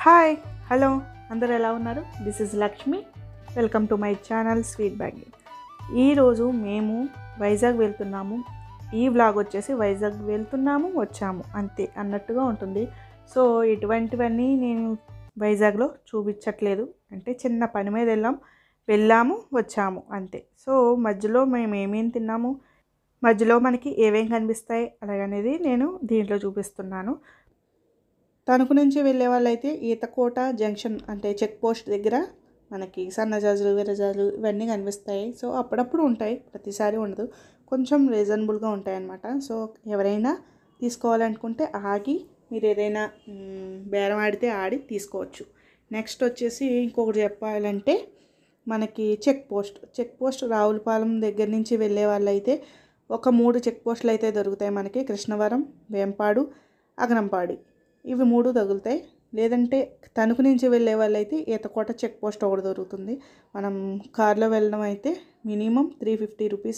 Hi hello అందరూ ఎలా ఉన్నారు this is Lakshmi welcome to my channel sweet bag ఈరోజు మేము వైజాగ్ వెళ్తున్నాము ఈ వ్లాగ్ వచ్చేసి వైజాగ్ వెళ్తున్నాము వచ్చాము అంతే అన్నట్టుగా ఉంటుంది సో ఇటువంటివన్నీ నేను వైజాగ్లో చూపించట్లేదు అంటే చిన్న పని మీద వెళ్ళాం వెళ్ళాము వచ్చాము అంతే సో మధ్యలో మేము ఏమేమి తిన్నాము మధ్యలో మనకి ఏమేం కనిపిస్తాయి అలాగనేది నేను దీంట్లో చూపిస్తున్నాను తణుకు నుంచి వెళ్ళే వాళ్ళైతే ఈతకోట జంక్షన్ అంటే చెక్ పోస్ట్ దగ్గర మనకి సన్నజాజులు విరజాజులు ఇవన్నీ కనిపిస్తాయి సో అప్పుడప్పుడు ఉంటాయి ప్రతిసారి ఉండదు కొంచెం రీజనబుల్గా ఉంటాయి అన్నమాట సో ఎవరైనా తీసుకోవాలనుకుంటే ఆగి మీరు ఏదైనా మ్, బేరం ఆడితే ఆడి తీసుకోవచ్చు నెక్స్ట్ వచ్చేసి ఇంకొకటి చెప్పాలంటే మనకి check post check post Ravulapalem దగ్గర నుంచి వెళ్ళే వాళ్ళైతే ఒక మూడు చెక్ పోస్టులు అయితే దొరుకుతాయి మనకి కృష్ణవరం వేంపాడు అగనంపాడి ఇవి మూడు తగులుతాయి లేదంటే తణుకు నుంచి వెళ్ళే వాళ్ళైతే ఈతకోట చెక్ పోస్ట్ ఒకటి దొరుకుతుంది మనం కార్లో వెళ్ళడం అయితే minimum three fifty rupees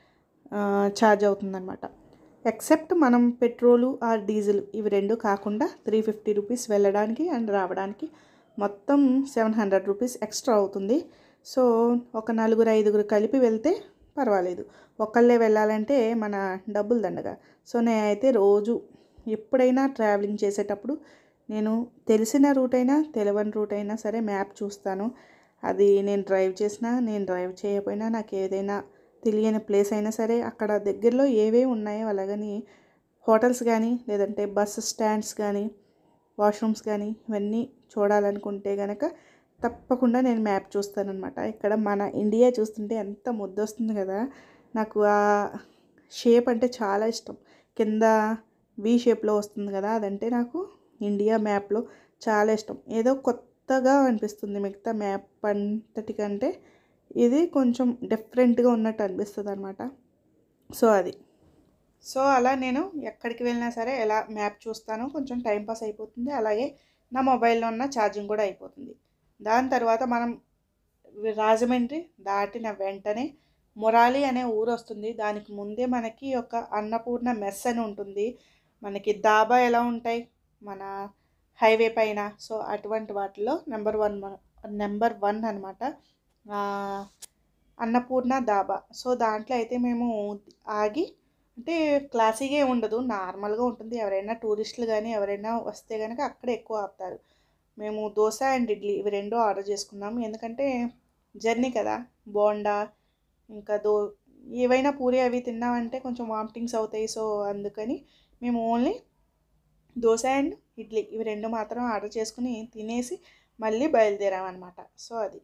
charge అవుతుందన్నమాట ఎక్సెప్ట్ మనం పెట్రోలు ఆర్ డీజిల్ ఇవి రెండు కాకుండా త్రీ ఫిఫ్టీ రూపీస్ వెళ్ళడానికి అండ్ రావడానికి మొత్తం సెవెన్ హండ్రెడ్ రూపీస్ ఎక్స్ట్రా అవుతుంది సో ఒక నలుగురు ఐదుగురు కలిపి వెళ్తే పర్వాలేదు ఒక్కళ్ళే వెళ్ళాలంటే మన డబ్బులు దండగా సో నేనైతే రోజు ఎప్పుడైనా ట్రావెలింగ్ చేసేటప్పుడు నేను తెలిసిన రూట్ అయినా తెలియని రూట్ అయినా సరే మ్యాప్ చూస్తాను అది నేను డ్రైవ్ చేసినా నేను డ్రైవ్ చేయకపోయినా నాకు ఏదైనా తెలియని ప్లేస్ అయినా సరే అక్కడ దగ్గరలో ఏవేవి ఉన్నాయో అలాగని హోటల్స్ కానీ లేదంటే బస్ స్టాండ్స్ కానీ వాష్రూమ్స్ కానీ ఇవన్నీ చూడాలనుకుంటే కనుక తప్పకుండా నేను మ్యాప్ చూస్తానన్నమాట ఇక్కడ మన ఇండియా చూస్తుంటే ఎంత ముద్దు వస్తుంది కదా నాకు ఆ షేప్ అంటే చాలా ఇష్టం కింద వి షేప్లో వస్తుంది కదా అదంటే నాకు ఇండియా మ్యాప్లో చాలా ఇష్టం ఏదో కొత్తగా అనిపిస్తుంది మిగతా మ్యాప్ అంతటికంటే ఇది కొంచెం డిఫరెంట్గా ఉన్నట్టు అనిపిస్తుంది అనమాట సో అది సో అలా నేను ఎక్కడికి వెళ్ళినా సరే ఎలా మ్యాప్ చూస్తాను కొంచెం టైం పాస్ అయిపోతుంది అలాగే నా మొబైల్లో ఉన్న ఛార్జింగ్ కూడా అయిపోతుంది దాని తర్వాత మనం రాజమండ్రి దాటిన వెంటనే మొరాలి అనే ఊరు వస్తుంది దానికి ముందే మనకి ఒక అన్నపూర్ణ మెస్ అని ఉంటుంది మనకి దాబా ఎలా ఉంటాయి మన హైవే పైన సో అటువంటి వాటిలో నెంబర్ వన్ నెంబర్ వన్ అనమాట అన్నపూర్ణ దాబా సో దాంట్లో అయితే మేము ఆగి అంటే క్లాసీగా ఉండదు నార్మల్గా ఉంటుంది ఎవరైనా టూరిస్టులు కానీ ఎవరైనా వస్తే కనుక అక్కడ ఎక్కువ ఆపుతారు మేము దోశ అండ్ ఇడ్లీ ఇవి రెండు ఆర్డర్ చేసుకున్నాము ఎందుకంటే జర్నీ కదా బోండా ఇంకా దో ఏవైనా పూరి అవి తిన్నామంటే కొంచెం వామిటింగ్స్ అవుతాయి సో అందుకని మేము ఓన్లీ దోశ అండ్ ఇడ్లీ ఇవి రెండు మాత్రం ఆర్డర్ చేసుకుని తినేసి మళ్ళీ బయలుదేరామన్నమాట సో అది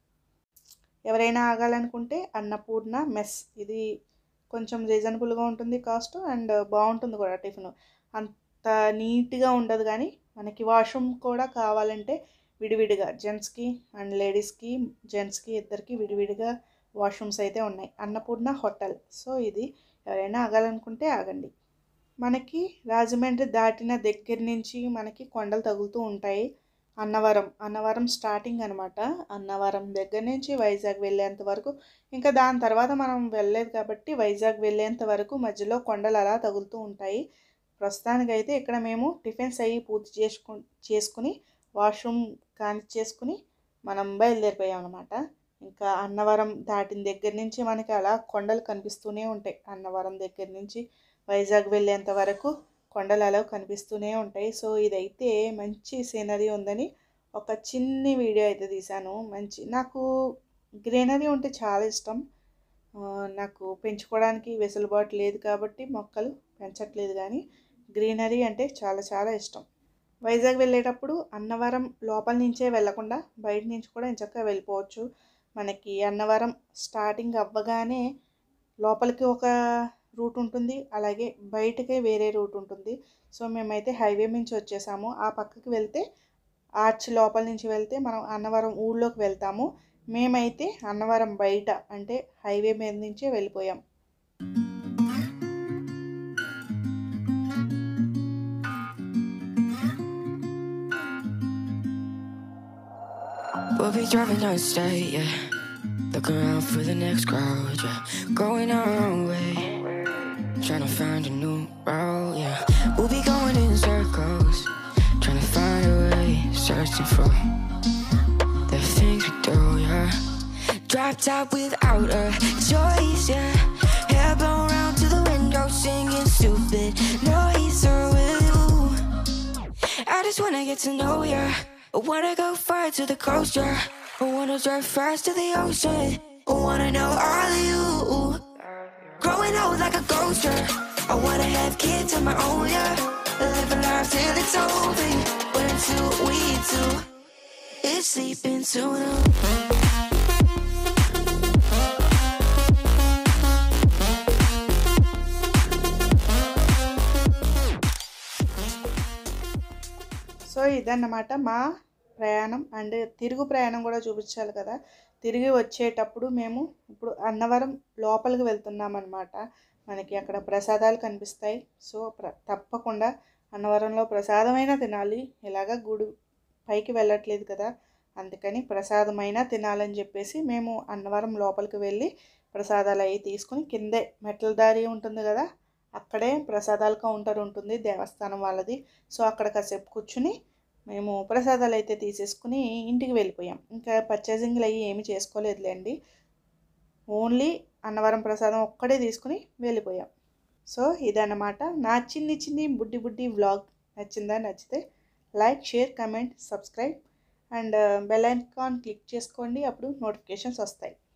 ఎవరైనా ఆగాలనుకుంటే అన్నపూర్ణ మెస్ ఇది కొంచెం రీజనబుల్గా ఉంటుంది కాస్ట్ అండ్ బాగుంటుంది కూడా టిఫిన్ అంత నీట్గా ఉండదు కానీ మనకి వాష్రూమ్ కూడా కావాలంటే విడివిడిగా జెంట్స్కి అండ్ లేడీస్కి జెంట్స్కి ఇద్దరికి విడివిడిగా వాష్రూమ్స్ అయితే ఉన్నాయి అన్నపూర్ణ హోటల్ సో ఇది ఎవరైనా ఆగాలనుకుంటే ఆగండి మనకి రాజమండ్రి దాటిన దగ్గర నుంచి మనకి కొండలు తగులుతూ ఉంటాయి అన్నవరం అన్నవరం స్టార్టింగ్ అనమాట అన్నవరం దగ్గర నుంచి వైజాగ్ వెళ్ళేంత వరకు ఇంకా దాని తర్వాత మనం వెళ్ళలేదు కాబట్టి వైజాగ్ వెళ్ళేంత వరకు మధ్యలో కొండలు అలా తగులుతూ ఉంటాయి ప్రస్తుతానికైతే ఇక్కడ మేము టిఫిన్స్ అయ్యి పూర్తి చేసుకు చేసుకుని వాష్రూమ్ కాని చేసుకుని మనం బయలుదేరిపోయాం అనమాట ఇంకా అన్నవరం దాటిన దగ్గర నుంచి మనకి అలా కొండలు కనిపిస్తూనే ఉంటాయి అన్నవరం దగ్గర నుంచి వైజాగ్ వెళ్ళేంత వరకు కొండలు అలా కనిపిస్తూనే ఉంటాయి సో ఇదైతే మంచి సీనరీ ఉందని ఒక చిన్ని వీడియో అయితే తీశాను మంచి నాకు గ్రీనరీ ఉంటే చాలా ఇష్టం ఆ, నాకు పెంచుకోవడానికి వెసులుబాటు లేదు కాబట్టి మొక్కలు పెంచట్లేదు కానీ గ్రీనరీ అంటే చాలా చాలా ఇష్టం వైజాగ్ వెళ్ళేటప్పుడు అన్నవరం లోపల నుంచే వెళ్ళకుండా బయట నుంచి కూడా చక్కగా వెళ్ళిపోవచ్చు మనకి అన్నవరం స్టార్టింగ్ అవ్వగానే లోపలికి ఒక రూట్ ఉంటుంది అలాగే బయటకే వేరే రూట్ ఉంటుంది సో మేమైతే హైవే నుంచి వచ్చేసాము ఆ పక్కకి వెళ్తే ఆర్చ్ లోపల నుంచి వెళ్తే మనం అన్నవరం ఊళ్ళోకి వెళ్తాము మేమైతే అన్నవరం బయట అంటే హైవే మీద నుంచే వెళ్ళిపోయాం We'll be driving down state, yeah. Looking around for the next crowd, yeah. Going our own way. Trying to find a new route, yeah. We'll be going in circles. Trying to find a way. Search searching for the things we do, yeah. Drop top without a choice, yeah. Hair blown round to the window, singing stupid noise with you. I just wanna get to know ya. I wanna go far to the coast, yeah. I wanna drive fast to the ocean. I wanna know all of you. Growing old like a ghost, yeah. I wanna have kids of my own, yeah. Live a life till it's over. When two, we two is sleeping sooner. So ఇదన్నమాట మా ప్రయాణం and తిరుగు ప్రయాణం కూడా చూపించాలి కదా తిరిగి వచ్చేటప్పుడు మేము ఇప్పుడు అన్నవరం లోపలికి వెళ్తున్నాం అనమాట మనకి అక్కడ ప్రసాదాలు కనిపిస్తాయి సో ప్ర తప్పకుండా అన్నవరంలో ప్రసాదమైనా తినాలి ఇలాగ గుడి పైకి వెళ్ళట్లేదు కదా అందుకని ప్రసాదమైనా తినాలని చెప్పేసి మేము అన్నవరం లోపలికి వెళ్ళి ప్రసాదాలు అవి తీసుకుని కిందే మెట్ల దారి ఉంటుంది కదా అక్కడే ప్రసాదాల కౌంటర్ ఉంటుంది దేవస్థానం వాళ్ళది సో అక్కడ కాసేపు కూర్చుని మేము ప్రసాదాలు అయితే తీసేసుకుని ఇంటికి వెళ్ళిపోయాం ఇంకా పర్చేసింగ్లు అవి ఏమి చేసుకోలేదులేండి ఓన్లీ అన్నవరం ప్రసాదం ఒక్కడే తీసుకుని వెళ్ళిపోయాం సో ఇదన్నమాట నా చిన్ని చిన్ని బుడ్డి బుడ్డి వ్లాగ్ నచ్చిందా నచ్చితే like share comment subscribe and bell icon click చేసుకోండి అప్పుడు నోటిఫికేషన్స్ వస్తాయి